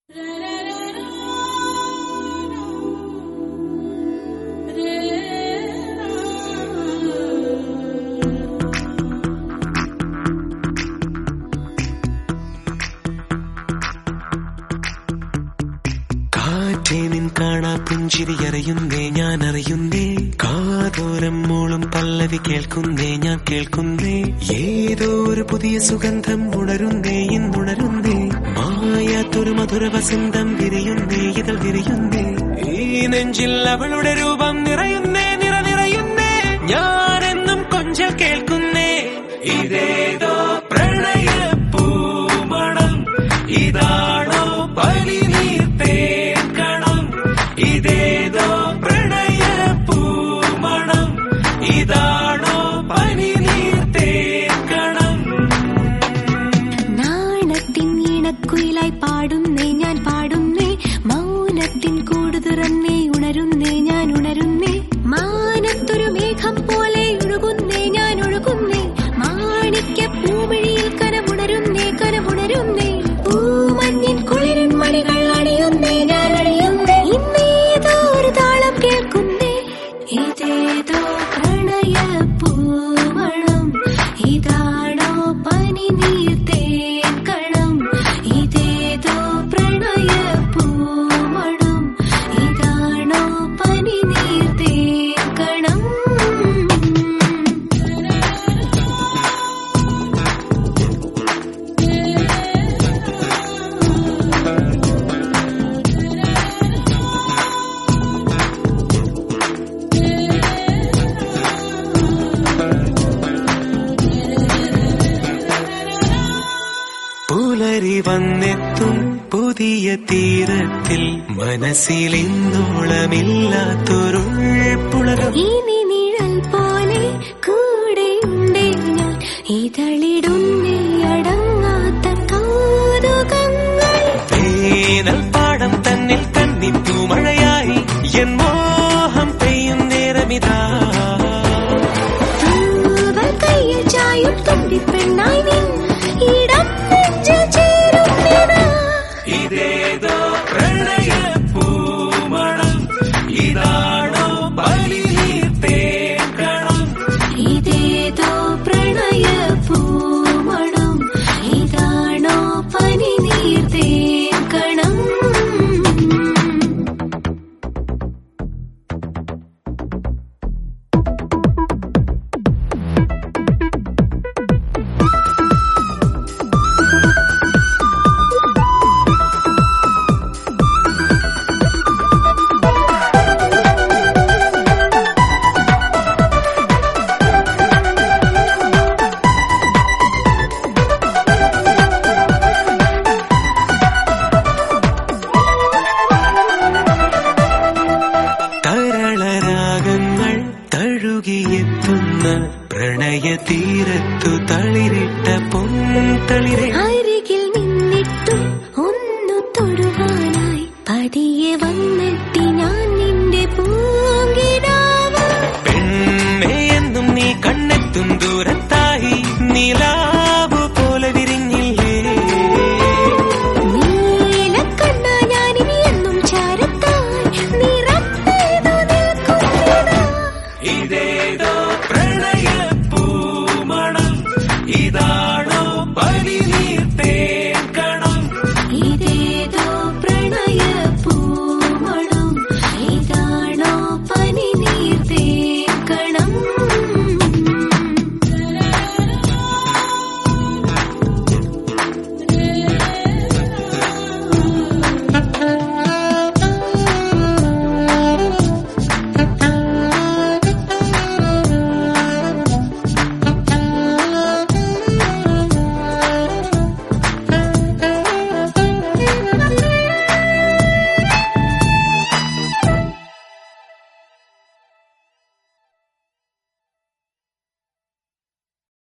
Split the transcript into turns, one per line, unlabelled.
കാറ്റേ നിൻ കാണാ പുഞ്ചിരി അറിയുന്നേ ഞാൻ അറിയുന്നേ കാതോരം മൂളും പല്ലവി കേൾക്കുന്നേ ഞാൻ കേൾക്കുന്നേ ഏതോ ഒരു പുതിയ സുഗന്ധം ഉണരുന്നേ ഇന്നുണരുന്നേ മായാത്തൊരു മധുര വസന്തം വിരിയുന്നേ ഇതൾ വിരിയുന്നേ ഈ നെഞ്ചിൽ അവളുടെ രൂപം നിറയുന്നേ നിറ നിറയുന്നേ ഞാനെന്നും കൊഞ്ചൽ കേൾക്കുന്നേ ഇതേതോ പ്രണയ പൂമണം ഇതാണോ പനിനീർത്തേക്കണം ഇതേതോ പ്രണയ പൂമണം ഇതാണോ പനിനീർത്തേക്കണം
നാണത്തിൻ ഇണക്കുയിലായി പാടുന്നേ ഞാൻ പാടുന്നേ മൗനത്തിൻ കൂട് തുറന്നേ ഉണരുന്നേ ഞാൻ ഉണരുന്നേ മാനത്തൊരു മേഘം പോലെ ഒഴുകുന്നേ ഞാൻ ഒഴുകുന്നേ മാണിക്യ പൂമിഴിയിൽ കനമുണരുന്നേ കനമുണരുന്നേ പൂമഞ്ഞിൻ കുളിരൻ മണികൾ അണിയുന്നേ ഞാൻ അണിയുന്നേ ഇന്നേതോ ഒരു താളം കേൾക്കുന്നേ ഇതേതോ പ്രണയ പൂമണം ഇതാണോ പനി നീർത്തേക്കണം ഇതേതോ പ്രണയ പൂമണം ഇതാണോ പനി നീർത്തേക്കണം
പുലരി വന്നെത്തും പുതിയ തീരത്തിൽ മനസ്സിൽ ഇന്നോളമില്ലാത്തൊരു പുളകം
ഇനി നിഴൽ പോലെ കൂടെയുണ്ടേ ഞാൻ ഇതളിടും